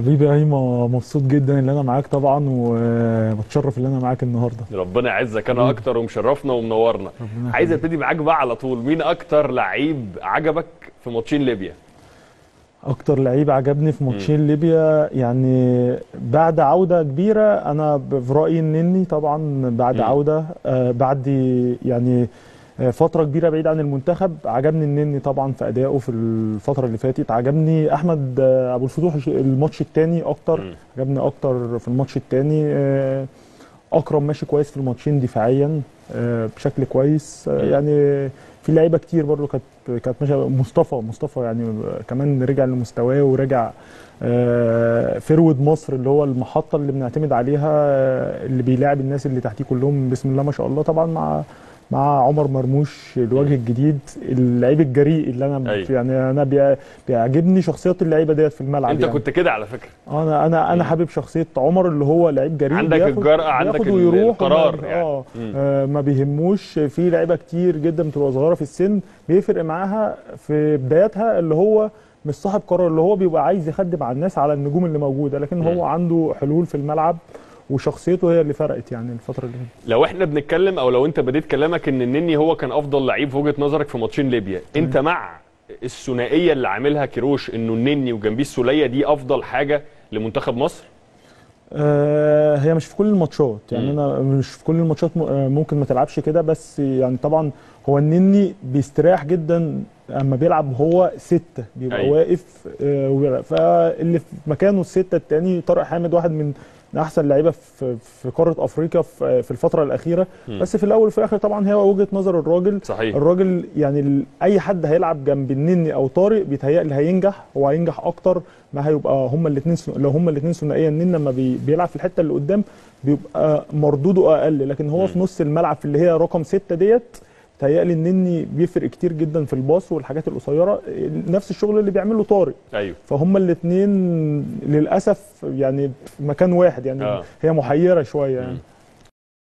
حبيبي ايمن مبسوط جدا ان انا معاك طبعا ومتشرف ان انا معاك النهارده ربنا يعزك انا اكتر ومشرفنا ومنورنا ربنا عايز يخليك. ابتدي معاك بقى على طول مين اكتر لعيب عجبك في ماتشين ليبيا اكتر لعيب عجبني في ماتشين ليبيا يعني بعد عوده كبيره انا ب- في رايي النني طبعا بعد مم. عوده آه بعد يعني آه، فتره كبيره بعيد عن المنتخب عجبني النني طبعا في ادائه في الفتره اللي فاتت عجبني احمد آه، ابو الفتوح الش- الماتش الثاني اكتر مم. عجبني اكتر في الماتش الثاني اكرم ماشي كويس في الماتشين دفاعيا آه، بشكل كويس آه، مم. يعني في لعيبه كتير برضو كانت كانت ماشيه مصطفى مصطفى يعني كمان رجع لمستواه ورجع آه، فرود مصر اللي هو المحطه اللي بنعتمد عليها آه، اللي بيلاعب الناس اللي تحتيه كلهم بسم الله ما شاء الله طبعا مع مع عمر مرموش الوجه الجديد اللعيب الجريء اللي انا أيوة. يعني انا بيع- بيعجبني شخصيات اللعيبه ديت في الملعب انت يعني. كنت كده على فكره انا انا انا حابب شخصيه عمر اللي هو لعيب جريء عندك بياخد- الجرأة، عندك بياخد ال- ويروح القرار وما- يعني. اه مم. آه، ما بيهموش في لعيبه كتير جدا بتبقى صغيره في السن بيفرق معاها في بداياتها اللي هو مش صاحب قرار اللي هو بيبقى عايز يخدم على الناس على النجوم اللي موجوده لكن مم. هو عنده حلول في الملعب وشخصيته هي اللي فرقت يعني الفتره اللي فاتت لو احنا بنتكلم او لو انت بديت كلامك ان النني هو كان افضل لعيب في وجهه نظرك في ماتشين ليبيا انت مع الثنائيه اللي عاملها كيروش انه النني وجنبيه السوليه دي افضل حاجه لمنتخب مصر آه، هي مش في كل الماتشات يعني مم. انا مش في كل الماتشات م- آه، ممكن ما تلعبش كده بس يعني طبعا هو النني بيستريح جدا اما بيلعب هو ستة بيبقى أيوة. واقف آه، وبيلعب. فاللي في مكانه الستة التاني طارق حامد واحد من من احسن لعيبه في في قاره افريقيا في في الفتره الاخيره مم. بس في الاول وفي الاخر طبعا هي وجهه نظر الراجل صحيح الراجل يعني ال- اي حد هيلعب جنب النني او طارق بيتهيألي هينجح هو هينجح اكتر ما هيبقى هما الاثنين لو هما الاثنين ثنائيه النني لما بي بيلعب في الحته اللي قدام بيبقى مردوده اقل لكن هو في نص الملعب في اللي هي رقم ستة ديت تهيألي النني بيفرق كتير جدا في الباص والحاجات القصيره نفس الشغل اللي بيعمله طارق ايوه فهم الاثنين للاسف يعني في مكان واحد يعني آه. هي محيره شويه يعني مم.